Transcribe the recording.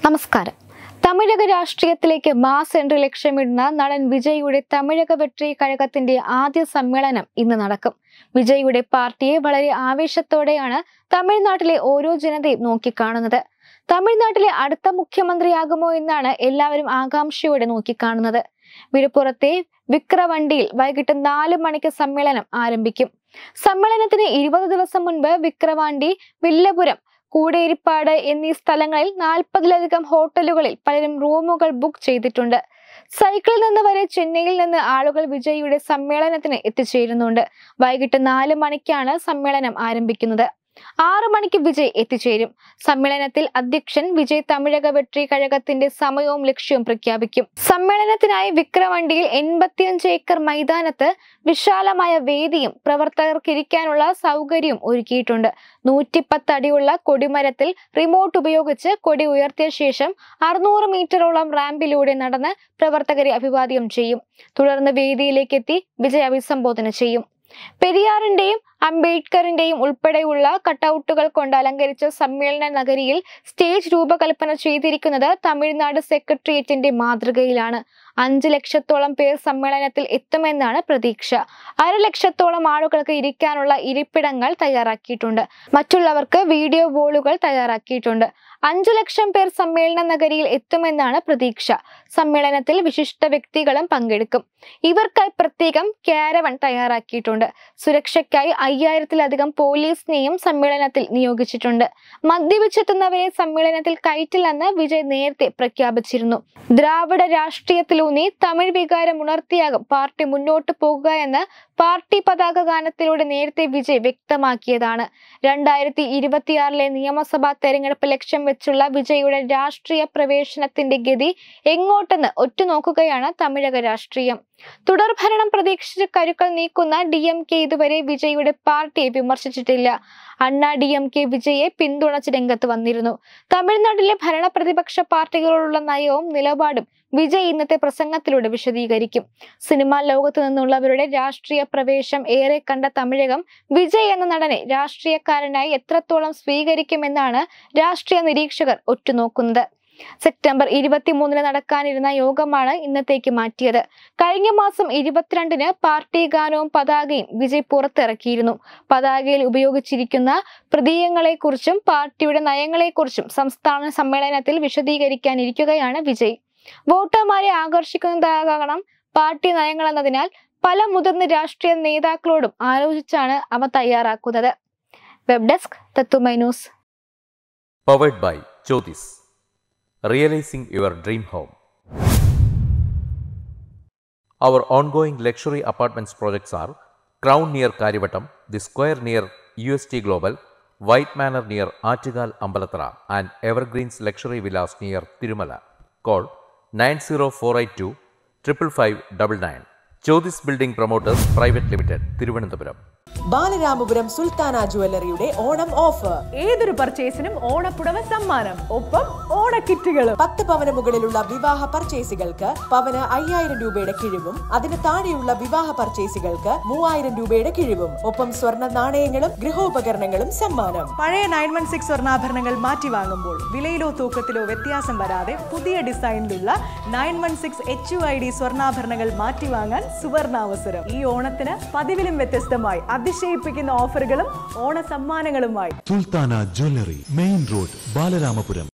നമസ്കാരം തമിഴക രാഷ്ട്രീയത്തിലേക്ക് mass entry ലക്ഷ്യമിടുന്ന നടൻ വിജയുടെ തമിഴക വെട്രി കഴകത്തിന്റെ ആദ്യ സമ്മേളനം ഇന്ന് നടക്കും വിജയുടെ പാർട്ടിയെ വളരെ ആവേശത്തോടെയാണ് തമിഴ്നാട്ടിലെ ഓരോ ജനതയും നോക്കിക്കാണുന്നത് തമിഴ്നാട്ടിലെ അടുത്ത മുഖ്യമന്ത്രിയാകുമോ എന്നാണ് എല്ലാവരും ആകാംക്ഷയോടെ നോക്കിക്കാണുന്നത് വിഴുപ്പുറത്തെ വിക്രവണ്ടിയിൽ വൈകിട്ട് നാല് മണിക്ക് സമ്മേളനം ആരംഭിക്കും സമ്മേളനത്തിന് ഇരുപത് ദിവസം മുൻപ് വിക്രവാണ്ടി വില്ലപുരം കൂടേരിപ്പാട് എന്നീ സ്ഥലങ്ങളിൽ നാൽപ്പതിലധികം ഹോട്ടലുകളിൽ പലരും റൂമുകൾ ബുക്ക് ചെയ്തിട്ടുണ്ട് സൈക്കിളിൽ നിന്ന് വരെ ചെന്നൈയിൽ നിന്ന് ആളുകൾ വിജയിയുടെ സമ്മേളനത്തിന് എത്തിച്ചേരുന്നുണ്ട് വൈകിട്ട് നാല് മണിക്കാണ് സമ്മേളനം ആരംഭിക്കുന്നത് ആറു മണിക്ക് വിജയ് എത്തിച്ചേരും സമ്മേളനത്തിൽ അധ്യക്ഷൻ വിജയ് തമിഴക വെട്രി കഴകത്തിന്റെ സമയവും ലക്ഷ്യവും പ്രഖ്യാപിക്കും സമ്മേളനത്തിനായി വിക്രവണ്ടിയിൽ എൺപത്തിയഞ്ച് ഏക്കർ മൈതാനത്ത് വിശാലമായ വേദിയും പ്രവർത്തകർക്ക് ഇരിക്കാനുള്ള സൗകര്യവും ഒരുക്കിയിട്ടുണ്ട് നൂറ്റിപ്പത്ത് അടിയുള്ള കൊടിമരത്തിൽ റിമോട്ട് ഉപയോഗിച്ച് കൊടി ഉയർത്തിയ ശേഷം അറുന്നൂറ് മീറ്ററോളം റാമ്പിലൂടെ നടന്ന് പ്രവർത്തകരെ അഭിവാദ്യം ചെയ്യും തുടർന്ന് വേദിയിലേക്ക് എത്തി വിജയ് അഭിസംബോധന ചെയ്യും പെരിയാറിന്റെയും അംബേദ്കറിന്റെയും ഉൾപ്പെടെയുള്ള കട്ടൗട്ടുകൾ കൊണ്ട് അലങ്കരിച്ച സമ്മേളന നഗരിയിൽ സ്റ്റേജ് രൂപകൽപ്പന ചെയ്തിരിക്കുന്നത് തമിഴ്നാട് സെക്രട്ടേറിയറ്റിന്റെ മാതൃകയിലാണ് അഞ്ച് ലക്ഷത്തോളം പേർ സമ്മേളനത്തിൽ എത്തുമെന്നാണ് പ്രതീക്ഷ അര ലക്ഷത്തോളം ആളുകൾക്ക് ഇരിക്കാനുള്ള ഇരിപ്പിടങ്ങൾ തയ്യാറാക്കിയിട്ടുണ്ട് മറ്റുള്ളവർക്ക് വീഡിയോ വോളുകൾ തയ്യാറാക്കിയിട്ടുണ്ട് അഞ്ചു ലക്ഷം പേർ സമ്മേളന നഗരിയിൽ എത്തുമെന്നാണ് പ്രതീക്ഷ സമ്മേളനത്തിൽ വിശിഷ്ട വ്യക്തികളും പങ്കെടുക്കും ഇവർക്കായി പ്രത്യേകം ക്യാരവൺ തയ്യാറാക്കിയിട്ടുണ്ട് സുരക്ഷയ്ക്കായി അയ്യായിരത്തിലധികം പോലീസിനെയും സമ്മേളനത്തിൽ നിയോഗിച്ചിട്ടുണ്ട് മദ്യപിച്ചെത്തുന്നവരെ സമ്മേളനത്തിൽ കയറ്റില്ലെന്ന് വിജയ് നേരത്തെ പ്രഖ്യാപിച്ചിരുന്നു ദ്രാവിഡ രാഷ്ട്രീയത്തിലൂന്നി തമിഴ് വികാരം ഉണർത്തിയാകും പാർട്ടി മുന്നോട്ട് പോകുക എന്ന് പാർട്ടി പതാക ഗാനത്തിലൂടെ നേരത്തെ വിജയ് വ്യക്തമാക്കിയതാണ് രണ്ടായിരത്തി ഇരുപത്തിയാറിലെ നിയമസഭാ തെരഞ്ഞെടുപ്പ് ലക്ഷ്യം വെച്ചുള്ള വിജയുടെ രാഷ്ട്രീയ പ്രവേശനത്തിന്റെ ഗതി എങ്ങോട്ടെന്ന് ഒറ്റുനോക്കുകയാണ് തമിഴക രാഷ്ട്രീയം തുടർഭരണം പ്രതീക്ഷിച്ച് കരുക്കൾ നീക്കുന്ന ഡി എം കെ ഇതുവരെ വിജയുടെ പാർട്ടിയെ വിമർശിച്ചിട്ടില്ല അണ്ണാ ഡി എം കെ വിജയെ പിന്തുണച്ച് രംഗത്ത് വന്നിരുന്നു തമിഴ്നാട്ടിലെ ഭരണ പ്രതിപക്ഷ പാർട്ടികളോടുള്ള നയവും നിലപാടും വിജയ് ഇന്നത്തെ പ്രസംഗത്തിലൂടെ വിശദീകരിക്കും സിനിമാ ലോകത്തു നിന്നുള്ളവരുടെ രാഷ്ട്രീയ പ്രവേശം ഏറെ കണ്ട തമിഴകം വിജയ് എന്ന നടനെ രാഷ്ട്രീയക്കാരനായി എത്രത്തോളം സ്വീകരിക്കുമെന്നാണ് രാഷ്ട്രീയ നിരീക്ഷകർ ഒറ്റുനോക്കുന്നത് സെപ്റ്റംബർ ഇരുപത്തിമൂന്നിന് നടക്കാനിരുന്ന യോഗമാണ് ഇന്നത്തേക്ക് മാറ്റിയത് കഴിഞ്ഞ മാസം ഇരുപത്തിരണ്ടിന് പാർട്ടി ഗാനവും പതാകയും വിജയ് പുറത്തിറക്കിയിരുന്നു പതാകയിൽ ഉപയോഗിച്ചിരിക്കുന്ന പ്രതീകങ്ങളെക്കുറിച്ചും പാർട്ടിയുടെ നയങ്ങളെക്കുറിച്ചും സംസ്ഥാന സമ്മേളനത്തിൽ വിശദീകരിക്കാനിരിക്കുകയാണ് വിജയ് വോട്ടർമാരെ ആകർഷിക്കുന്നതാകണം പാർട്ടി നയങ്ങൾ എന്നതിനാൽ പല മുതിർന്ന രാഷ്ട്രീയ നേതാക്കളോടും ആലോചിച്ചാണ് അവ തയ്യാറാക്കുന്നത് വെബ് ഡെസ്ക് തത്തുമൈ news powered by Jyothis realising your dream home Our ongoing luxury apartments projects are Crown near Karivatam, The Square near UST Global, White Manor near Achigal Ambalatra, and Evergreens Luxury Villas near Tirumala. Call 90482 55599. Jyotis Building Promoters Private Limited, Thiruvananthapuram. Balaramapuram Sultana ജുവല്ലറിയുടെ Onam offer ഏതൊരു പർച്ചേസിനും ഓണപ്പുടവ സമ്മാനം ഒപ്പം ഓണക്കിറ്റുകളും പത്ത് പവന് മുകളിലുള്ള വിവാഹ പർച്ചേസുകൾക്ക് പവന് അയ്യായിരം രൂപയുടെ കിഴിവും അതിന് താഴെയുള്ള വിവാഹ പർച്ചേസുകൾക്ക് മൂവായിരം രൂപയുടെ കിഴിവും ഒപ്പം സ്വർണ്ണ നാണയങ്ങളും ഗൃഹോപകരണങ്ങളും സമ്മാനം പഴയ നയൻ വൺ സിക്സ് സ്വർണ്ണാഭരണങ്ങൾ മാറ്റി വാങ്ങുമ്പോൾ വിലയിലോ തൂക്കത്തിലോ വ്യത്യാസം വരാതെ പുതിയ ഡിസൈനിലുള്ള nine one six H U I D സ്വർണ്ണാഭരണങ്ങൾ മാറ്റി വാങ്ങാൻ സുവർണാവസരം ഈ ഓണത്തിന് പതിവിലും വ്യത്യസ്തമായി അതിശയിപ്പിക്കുന്ന ഓഫറുകളും ഓണ സമ്മാനങ്ങളുമായി Sultana jewellery main road Balaramapuram